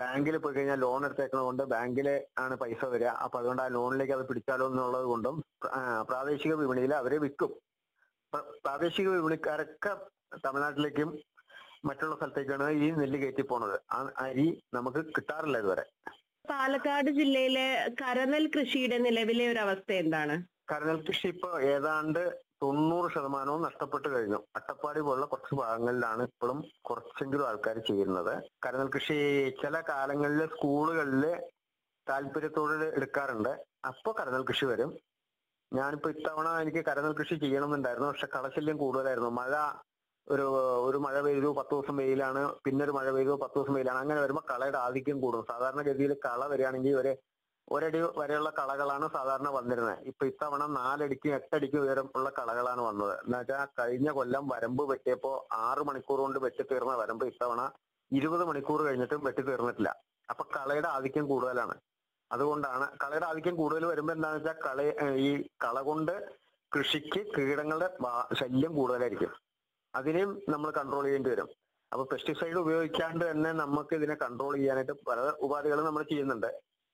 ബാങ്കിൽ പോയി കഴിഞ്ഞാൽ ലോൺ എടുത്തേക്കുന്നത് കൊണ്ട് ബാങ്കിൽ ആണ് പൈസ വരിക അപ്പൊ അതുകൊണ്ട് ആ ലോണിലേക്ക് അത് പിടിച്ചാലോ എന്നുള്ളത് കൊണ്ടും ആ, പ്രാദേശിക വിപണിയിൽ അവരെ വിൽക്കും പ്ര- പ്രാദേശിക വിപണിക്കാരൊക്കെ തമിഴ്നാട്ടിലേക്കും മറ്റുള്ള സ്ഥലത്തേക്കാണ് ഈ നെല്ല് കയറ്റി പോണത് ആ അരി നമുക്ക് കിട്ടാറില്ല ഇതുവരെ പാലക്കാട് ജില്ലയിലെ കരനെൽ കൃഷിയുടെ നിലവിലെ ഒരു അവസ്ഥ എന്താണ് കരനെൽ കൃഷി ഇപ്പൊ ഏതാണ്ട് തൊണ്ണൂറ് ശതമാനവും നഷ്ടപ്പെട്ടു കഴിഞ്ഞു അട്ടപ്പാടി പോലുള്ള കുറച്ച് ഭാഗങ്ങളിലാണ് ഇപ്പോഴും കുറച്ചെങ്കിലും ആൾക്കാർ ചെയ്യുന്നത് കരനെൽ കൃഷി ചില കാലങ്ങളിൽ സ്കൂളുകളിൽ താല്പര്യത്തോടെ എടുക്കാറുണ്ട് അപ്പോൾ കരനെൽ കൃഷി വരും ഞാനിപ്പോ ഇത്തവണ എനിക്ക് കരനെൽ കൃഷി ചെയ്യണമെന്നുണ്ടായിരുന്നു പക്ഷെ കളശല്യം കൂടുതലായിരുന്നു മഴ ഒരു ഒരു മഴ പെയ്തു പത്ത് ദിവസം വെയിലാണ് പിന്നെ ഒരു മഴ പെയ്തു പത്ത് ദിവസം വെയിലാണ് അങ്ങനെ വരുമ്പോൾ കളയുടെ ആധിക്യം കൂടും സാധാരണഗതിയിൽ കള വരികയാണെങ്കിൽ ഒരു ഒരടി വരെയുള്ള കളകളാണ് സാധാരണ വന്നിരുന്നത് ഇപ്പൊ ഇത്തവണ നാലടിക്കും എട്ടടിക്കും ഉയരം ഉള്ള കളകളാണ് വന്നത് എന്നുവെച്ചാൽ കഴിഞ്ഞ കൊല്ലം വരമ്പ് വെട്ടിയപ്പോ ആറ് മണിക്കൂർ കൊണ്ട് വെട്ടി തീർന്ന വരമ്പ് ഇത്തവണ ഇരുപത് മണിക്കൂർ കഴിഞ്ഞിട്ടും വെട്ടി തീർന്നിട്ടില്ല അപ്പൊ കളയുടെ ആധിക്യം കൂടുതലാണ് അതുകൊണ്ടാണ് കളയുടെ ആധിക്യം കൂടുതൽ വരുമ്പോ എന്താണെന്ന് വെച്ചാൽ കള ഏഹ് ഈ കള കൊണ്ട് കൃഷിക്ക് കീടങ്ങളുടെ ബാ- ശല്യം കൂടുതലായിരിക്കും അതിനെയും നമ്മൾ കൺട്രോൾ ചെയ്യേണ്ടി വരും അപ്പൊ പെസ്റ്റിസൈഡ് ഉപയോഗിക്കാണ്ട് തന്നെ നമുക്ക് ഇതിനെ കൺട്രോൾ ചെയ്യാനായിട്ട് പല ഉപാധികളും നമ്മൾ ചെയ്യുന്നുണ്ട്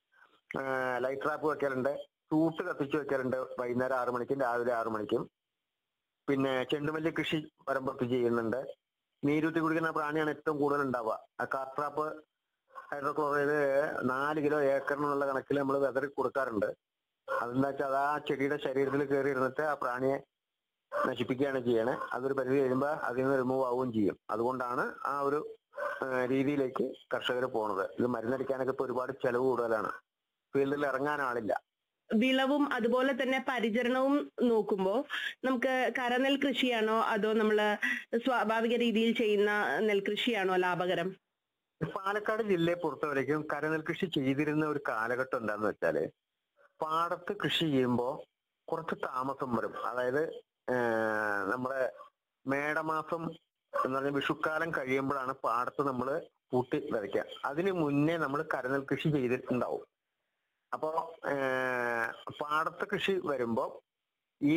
ലൈറ്റ് ട്രാപ്പ് വെക്കലുണ്ട് ചൂട്ട് കത്തിച്ച് വെക്കലുണ്ട് വൈകുന്നേരം ആറു മണിക്കും രാവിലെ ആറു മണിക്കും പിന്നെ ചെണ്ടുമല്ലി കൃഷി പരമ്പരത്ത് ചെയ്യുന്നുണ്ട് നീരൂറ്റി കുടിക്കുന്ന പ്രാണിയാണ് ഏറ്റവും കൂടുതൽ ഉണ്ടാവുക ആ കാർട്രാപ്പ് ഹൈഡ്രോക്ലോറൈഡ് നാല് കിലോ ഏക്കറിനുള്ള കണക്കിൽ നമ്മൾ വെതറി കൊടുക്കാറുണ്ട് അതെന്താ വെച്ചാൽ അത് ആ ചെടിയുടെ ശരീരത്തിൽ കയറി ഇരുന്നിട്ട് ആ പ്രാണിയെ നശിപ്പിക്കുകയാണ് ചെയ്യണേ അതൊരു പരിധി കഴിയുമ്പോൾ അതിൽ നിന്ന് റിമൂവ് ആവുകയും ചെയ്യും അതുകൊണ്ടാണ് ആ ഒരു ആ, രീതിയിലേക്ക് കർഷകർ പോണത് ഇത് മരുന്നടിക്കാനൊക്കെ ഇപ്പൊ ഒരുപാട് ചെലവ് കൂടുതലാണ് ഫീൽഡിൽ ഇറങ്ങാൻ ആളില്ല വിളവും അതുപോലെ തന്നെ പരിചരണവും നോക്കുമ്പോൾ നമുക്ക് കരനെൽ കൃഷിയാണോ അതോ നമ്മള് സ്വാഭാവിക രീതിയിൽ ചെയ്യുന്ന നെൽകൃഷിയാണോ ലാഭകരം പാലക്കാട് ജില്ലയെ പൊറുത്തവരേക്കും കരനെൽ കൃഷി ചെയ്തിരുന്ന ഒരു കാലഘട്ടം എന്താന്ന് വെച്ചാല് പാടത്ത് കൃഷി ചെയ്യുമ്പോൾ കുറച്ച് താമസം വരും അതായത് ഏഹ്, നമ്മുടെ മേടമാസം എന്ന് പറഞ്ഞ വിഷുക്കാലം കഴിയുമ്പോഴാണ് പാടത്ത് നമ്മൾ പൂട്ടി വിതയ്ക്കുക അതിന് മുന്നേ നമ്മൾ കരനെൽ കൃഷി ചെയ്തിട്ടുണ്ടാവും അപ്പോ ഏഹ്, പാടത്ത് കൃഷി വരുമ്പോൾ ഈ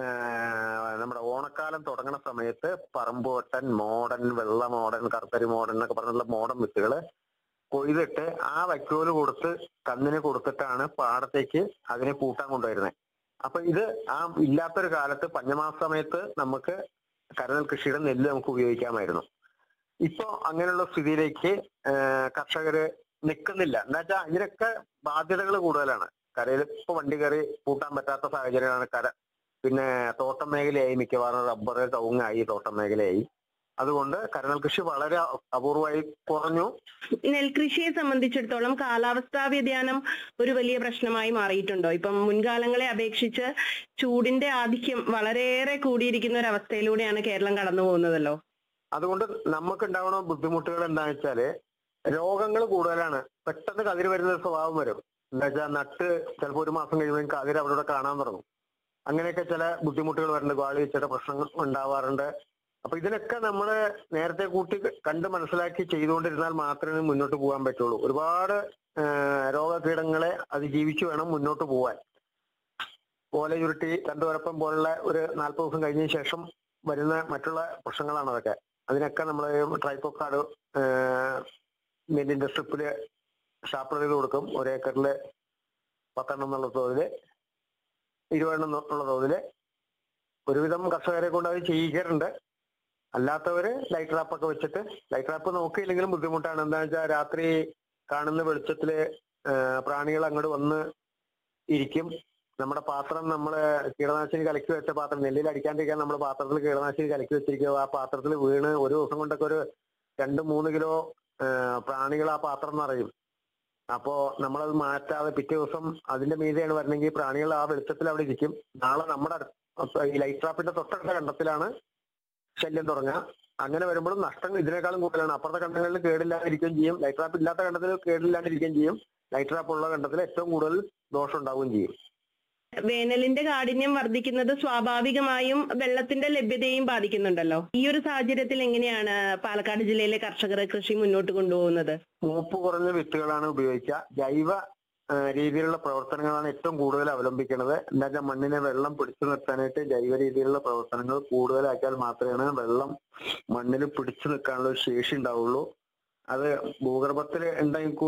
ഏഹ്, നമ്മുടെ ഓണക്കാലം തുടങ്ങണ സമയത്ത് പറമ്പോട്ടൻ മോഡൻ വെള്ള മോഡൻ കറുത്തരി മോഡൻ എന്നൊക്കെ പറഞ്ഞുള്ള മോഡൻ വിത്തുകള് കൊയ്തിട്ട് ആ വൈക്കോല് കൊടുത്ത് കന്നിന് കൊടുത്തിട്ടാണ് പാടത്തേക്ക് അതിനെ പൂട്ടാൻ കൊണ്ടുവരുന്നത് അപ്പൊ ഇത് ആ ഇല്ലാത്തൊരു കാലത്ത് പഞ്ഞമാസ സമയത്ത് നമുക്ക് കരനെൽ കൃഷിയുടെ നെല്ല് നമുക്ക് ഉപയോഗിക്കാമായിരുന്നു ഇപ്പോ അങ്ങനെയുള്ള സ്ഥിതിയിലേക്ക് ഏഹ്, കർഷകര് നിൽക്കുന്നില്ല എന്താ വെച്ചാൽ ഇതിനൊക്കെ ബാധ്യതകൾ കൂടുതലാണ് കരയിൽ ഇപ്പൊ വണ്ടി കയറി പൂട്ടാൻ പറ്റാത്ത സാഹചര്യമാണ് കര പിന്നെ തോട്ടം മേഖലയായി മിക്കവാറും റബ്ബർ കവുങ്ങായി തോട്ടം മേഖലയായി അതുകൊണ്ട് കരനെൽ കൃഷി വളരെ അപൂർവമായി കുറഞ്ഞു നെൽകൃഷിയെ സംബന്ധിച്ചിടത്തോളം കാലാവസ്ഥാ വ്യതിയാനം ഒരു വലിയ പ്രശ്നമായി മാറിയിട്ടുണ്ടോ ഇപ്പം മുൻകാലങ്ങളെ അപേക്ഷിച്ച് ചൂടിന്റെ ആധിക്യം വളരെയേറെ കൂടിയിരിക്കുന്ന ഒരു അവസ്ഥയിലൂടെയാണ് കേരളം കടന്നു പോകുന്നതല്ലോ അതുകൊണ്ട് നമുക്ക് ഉണ്ടാവുന്ന ബുദ്ധിമുട്ടുകൾ എന്താണെന്ന് വെച്ചാല് രോഗങ്ങൾ കൂടുതലാണ് പെട്ടെന്ന് കതിര് വരുന്ന ഒരു സ്വഭാവം വരും എന്താ വെച്ചാൽ നട്ട് ചിലപ്പോൾ ഒരു മാസം കഴിയുമ്പോൾ കതിര് അവിടെ ഇവിടെ കാണാൻ തുടങ്ങും അങ്ങനെയൊക്കെ ചില ബുദ്ധിമുട്ടുകൾ വരുന്നുണ്ട് ഗാളി വെച്ചിട്ട് പ്രശ്നങ്ങൾ ഉണ്ടാവാറുണ്ട് അപ്പൊ ഇതിനൊക്കെ നമ്മൾ നേരത്തെ കൂട്ടി കണ്ട് മനസ്സിലാക്കി ചെയ്തുകൊണ്ടിരുന്നാൽ മാത്രമേ മുന്നോട്ട് പോകാൻ പറ്റുള്ളൂ ഒരുപാട് ആ, രോഗകീടങ്ങളെ അതിജീവിച്ച് വേണം മുന്നോട്ട് പോകാൻ ഓല ചുരുട്ടി കണ്ടുവരപ്പം പോലുള്ള ഒരു നാൽപ്പത് ദിവസം കഴിഞ്ഞതിന് ശേഷം വരുന്ന മറ്റുള്ള പ്രശ്നങ്ങളാണ് അതൊക്കെ അതിനൊക്കെ നമ്മൾ ട്രൈപ്പോക്കാട് നെല്ലിന്റെ സ്ട്രിപ്പില് ഷാർപ്പർ ചെയ്ത് കൊടുക്കും ഒരു ഏക്കറിൽ പത്തെണ്ണം എന്നുള്ള തോതില് ഇരുപതെണ്ണം എന്നുള്ള തോതില് ഒരുവിധം കർഷകരെ കൊണ്ട് അത് ചെയ്യിക്കാറുണ്ട് അല്ലാത്തവര് ലൈറ്റ് ട്രാപ്പൊക്കെ വെച്ചിട്ട് ലൈറ്റ് ട്രാപ്പ് നോക്കിയില്ലെങ്കിലും ബുദ്ധിമുട്ടാണ് എന്താണെന്ന് വെച്ചാൽ രാത്രി കാണുന്ന വെളിച്ചത്തില് ആ, പ്രാണികൾ അങ്ങോട്ട് വന്ന് ഇരിക്കും നമ്മുടെ പാത്രം നമ്മൾ കീടനാശിനി കലക്കി വെച്ച പാത്രം നെല്ലിൽ അടിക്കാണ്ടിരിക്കാൻ നമ്മൾ പാത്രത്തിൽ കീടനാശിനി കലക്കി വെച്ചിരിക്കുക ആ പാത്രത്തിൽ വീണ് ഒരു ദിവസം കൊണ്ടൊക്കെ ഒരു രണ്ട് മൂന്ന് കിലോ ആ, പ്രാണികൾ ആ പാത്രം നിറയും അപ്പോ നമ്മളത് മാറ്റാതെ പിറ്റേ ദിവസം അതിന്റെ മീതെയാണ് വരണമെങ്കിൽ പ്രാണികൾ ആ വെളിച്ചത്തിൽ അവിടെ ഇരിക്കും നാളെ നമ്മുടെ അടുത്ത- അപ്പൊ ഈ ലൈറ്റ് ട്രാപ്പിന്റെ തൊട്ടടുത്ത കണ്ടത്തിലാണ് ശല്യം തുടങ്ങുക അങ്ങനെ വരുമ്പോഴും നഷ്ടം ഇതിനേക്കാളും കൂടുതലാണ് അപ്പുറത്തെ കണ്ടങ്ങളിൽ കേടില്ലാതിരിക്കുകയും ചെയ്യും ലൈറ്റ് ട്രാപ്പ് ഇല്ലാത്ത കണ്ടത്തിൽ കേടില്ലാണ്ടിരിക്കുകയും ചെയ്യും ലൈറ്റ് ട്രാപ്പ് ഉള്ള കണ്ടത്തിൽ ഏറ്റവും കൂടുതൽ ദോഷം ഉണ്ടാവുകയും ചെയ്യും വേനലിന്റെ കാഠിന്യം വർദ്ധിക്കുന്നത് സ്വാഭാവികമായും വെള്ളത്തിന്റെ ലഭ്യതയും ബാധിക്കുന്നുണ്ടല്ലോ ഈ ഒരു സാഹചര്യത്തിൽ എങ്ങനെയാണ് പാലക്കാട് ജില്ലയിലെ കർഷകർ കൃഷി മുന്നോട്ട് കൊണ്ടുപോകുന്നത് മൂപ്പ് കുറഞ്ഞ വിത്തുകളാണ് ഉപയോഗിക്കുക ജൈവ ആ, രീതിയിലുള്ള പ്രവർത്തനങ്ങളാണ് ഏറ്റവും കൂടുതൽ അവലംബിക്കുന്നത് എന്താ വെച്ചാൽ മണ്ണിനെ വെള്ളം പിടിച്ചു നിർത്താനായിട്ട് ജൈവ രീതിയിലുള്ള പ്രവർത്തനങ്ങൾ കൂടുതലാക്കിയാൽ മാത്രമേ വെള്ളം മണ്ണിൽ പിടിച്ചു നിൽക്കാനുള്ള ഒരു ശേഷി ഉണ്ടാവുള്ളൂ അത് ഭൂഗർഭത്തിൽ ഉണ്ടെങ്കിൽ